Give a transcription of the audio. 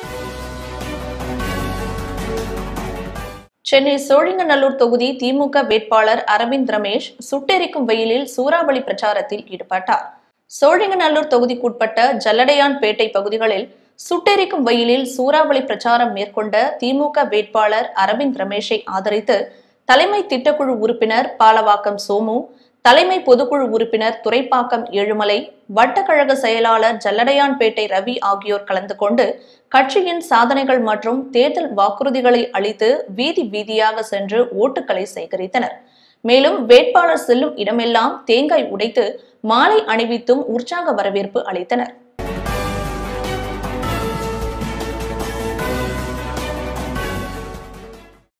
சென்னை சோழிங்கநல்லூர் தொகுதி திமுக வேட்பாளர் அரவிந்த் ரமேஷ் சுட்டெரிக்கும் வெயிலில் சூறாவளி பிரச்சாரத்தில் ஈடுபட்டார் சோழிங்கநல்லூர் தொகுதிக்குட்பட்ட ஜல்லடையான்பேட்டை பகுதிகளில் சுட்டெரிக்கும் வெயிலில் சூறாவளி பிரச்சாரம் மேற்கொண்ட திமுக வேட்பாளர் அரவிந்த் ரமேஷை ஆதரித்து தலைமை திட்டக்குழு உறுப்பினர் பாலவாக்கம் சோமு தலைமை பொதுக்குழு உறுப்பினர் துரைப்பாக்கம் ஏழுமலை வட்டக்கழக செயலாளர் ஜல்லடையான்பேட்டை ரவி ஆகியோர் கலந்து கொண்டு கட்சியின் சாதனைகள் மற்றும் தேர்தல் வாக்குறுதிகளை அளித்து வீதி வீதியாக சென்று ஓட்டுகளை சேகரித்தனர் மேலும் வேட்பாளர் செல்லும் இடமெல்லாம் தேங்காய் உடைத்து மாலை அணிவித்தும் உற்சாக வரவேற்பு அளித்தனர்